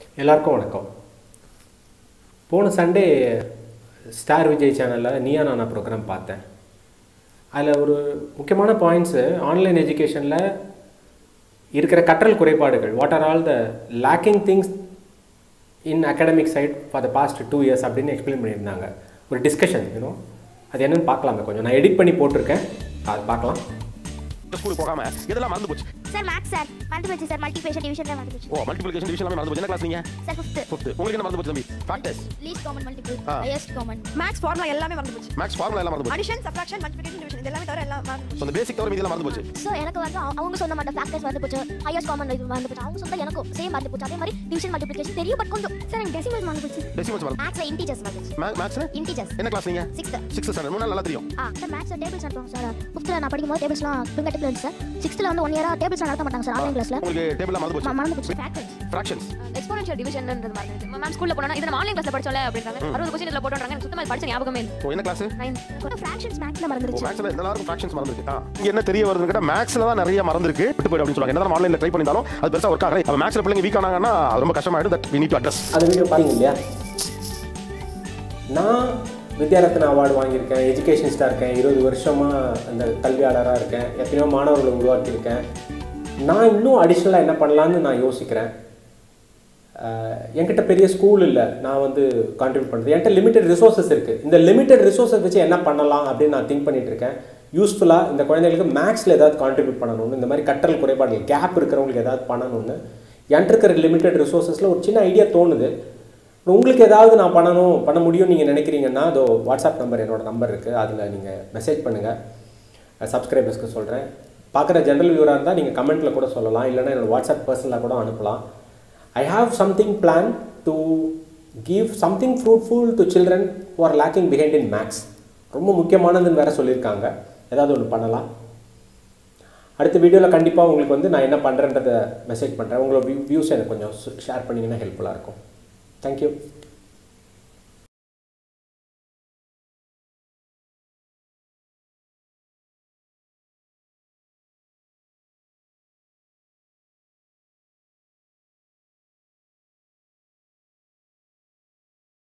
எல்லாருக்கும் வணக்கம் போன சண்டே ஸ்டார் விஜய் சேனலில் நீயா நானா ப்ரோக்ராம் பார்த்தேன் அதில் ஒரு முக்கியமான பாயிண்ட்ஸு ஆன்லைன் எஜுகேஷனில் இருக்கிற கற்றல் குறைபாடுகள் what are all the lacking things in academic side for the past two years அப்படின்னு எக்ஸ்பிளைன் பண்ணியிருந்தாங்க ஒரு டிஸ்கஷன் யூனோ அது என்னன்னு பார்க்கலாமே கொஞ்சம் நான் எடிட் பண்ணி போட்டிருக்கேன் அது பார்க்கலாம் ஸ்கூலுக்கு போகாம இதெல்லாம் மறந்து போச்சு சார் மேக்ஸ் சார் மறந்து போச்சு சார் மல்டிபிளேஷன் டிவிஷன் மறந்து போச்சு ஓ மல்டிபிளிகேஷன் டிவிஷன் எல்லாமே மறந்து போச்சு என்ன கிளாஸ் நீங்க சார் ஃபிஃப்த் ஃபிஃப்த் உங்களுக்கு என்ன மறந்து போச்சு தம்பி factors least common multiple ah. Highest common maths formula எல்லாமே மறந்து போச்சு மேக்ஸ் ஃபார்முலா எல்லாம் மறந்து போச்சு அடிஷன் சப்ட்ராக்ஷன் மல்டிப்ளிகேஷன் டிவிஷன் இது எல்லாமே தவிர எல்லாம் மறந்து போச்சு So, அந்த பேசிக் தவிர மீதி எல்லாம் மறந்து போச்சு ஸோ எனக்கு வந்து அவங்க- அவங்க சொன்ன மாட்ட ஃபேக்டர்ஸ் வந்து போச்சு ஹையஸ்ட் காமன் இது வந்து போச்சு அவங்க சொந்த எனக்கும் சேம் மறந்து போச்சு அதே மாதிரி டிவிஷன் மல்டிபிளிகேஷன் தெரியும் பட் கொஞ்சம் சார் எனக்கு டெசிமல்ஸ் மறந்து போச்சு டெசிமல்ஸ் மறந்து மேக்ஸ்ல இன்டிஜர்ஸ் மறந்து போச்சு மேக்ஸ்ல இன்டிஜர்ஸ் என்ன கிளாஸ் நீங்க சிக்ஸ்த் சிக்ஸ்த் ஸ்டாண்டர்ட் மூணு நாள் நல்லா தெரியும் ஆ சார் மேக்ஸ் டேபிள்ஸ் நடத்துவோம் சார் ஃபிஃப்த்தில் நான் படிக்கும்போது டேபிள்ஸ்லாம் ஃபிங்கர் இருந்துச்சு சார் சிக்ஸ்த்தில் வந்து ஒன் இயராக டேபிள்ஸ் நடத்த மாட்டாங்க சார் ஆன்லைன் கிளாஸில் உங்களுக்கு டேபிள் மறந்து போச்சு மறந்து போச்சு ஃபேக்டர்ஸ் ஃபிராக்ஷன்ஸ் எக்ஸ்போனன்ஷியல் டிவிஷன்ன்றது மறந்துச்சு மேம் ஸ்கூல்ல போனா இதை ஆன்லைன் கிளாஸ்ல படிச்சோம்ல அப்படின்றாங்க அறுபது கொஸ்டின் இதுல போட்டுறாங்க எனக்கு சுத்தமா இது படிச்ச ஞாபகமே இல்லை ஓ என்ன கிளாஸ் ஃப்ராக்ஷன்ஸ் மேக்ஸில் மறந்துருச்சு மேக்ஸ்ல எல்லாருக்கும் ஃபிராக்ஷன்ஸ் மறந்துருக்கு ஆ இங்க என்ன தெரிய வருதுன்னு கேட்டா மேக்ஸ்ல தான் நிறைய மறந்துருக்கு விட்டு போயிடும் அப்படின்னு சொல்றாங்க என்னதான் ஆன்லைன்ல ட்ரை பண்ணிருந்தாலும் அது பெருசா ஒர்க் ஆகல அப்ப மேக்ஸ்ல பிள்ளைங்க வீக் ஆனாங்கன்னா அது ரொம்ப கஷ்டமாயிடும் that we need to address அந்த வீடியோ பார்த்தீங்க இல்லையா நான் வித்யாரத்ன அவார்டு வாங்கியிருக்கேன் எஜுகேஷனிஸ்டாக இருக்கேன் இருபது வருஷமாக அந்த கல்வியாளராக இருக்கேன் எத்தனையோ மாணவர்களை உருவாக்கியிருக்கேன் நான் இன்னும் அடிஷ்னலாக என்ன பண்ணலான்னு நான் யோசிக்கிறேன் அஹ் என்கிட்ட பெரிய ஸ்கூல் இல்லை நான் வந்து கான்ட்ரிபியூட் பண்ணுறது என்கிட்ட லிமிட்டட் ரிசோர்ஸஸ் இருக்குது இந்த லிமிட்டட் ரிசோர்ஸஸ் வச்சு என்ன பண்ணலாம் அப்படின்னு நான் திங்க் பண்ணிட்டு இருக்கேன் யூஸ்ஃபுல்லாக இந்த குழந்தைங்களுக்கு மேக்ஸில் ஏதாவது கான்ட்ரிபியூட் பண்ணணும்னு இந்த மாதிரி கற்றல் குறைபாடுகள் கேப் இருக்கிறவங்களுக்கு ஏதாவது பண்ணணும்னு என்கிட்ட இருக்கிற லிமிட்டட் ரிசோர்ஸஸில் ஒரு சின்ன ஐடியா தோணுது உங்களுக்கு ஏதாவது நான் பண்ணணும் பண்ண முடியும்னு நீங்கள் நினைக்கிறீங்கன்னா அதோ வாட்ஸ்அப் நம்பர் என்னோட நம்பர் இருக்குது அதில் நீங்கள் மெசேஜ் பண்ணுங்கள் சப்ஸ்கிரைபர்ஸ்க்கு சொல்கிறேன் பார்க்குற ஜென்ரல் வியூராக இருந்தால் நீங்கள் கமெண்ட்டில் கூட சொல்லலாம் இல்லைன்னா என்னோட வாட்ஸ்அப் பர்சனலாக கூட அனுப்பலாம் I have something plan to give something fruitful to children who are lacking behind in maths ரொம்ப முக்கியமானதுன்னு வேற சொல்லியிருக்காங்க ஏதாவது ஒன்று பண்ணலாம் அடுத்த வீடியோவில் கண்டிப்பாக உங்களுக்கு வந்து நான் என்ன பண்ணுறேன்றதை மெசேஜ் பண்ணுறேன் உங்களோட வியூ வியூஸ் எனக்கு கொஞ்சம் ஷேர் பண்ணிங்கன்னா ஹெல்ப்ஃபுல்லாக இருக்கும் தேங்க்யூ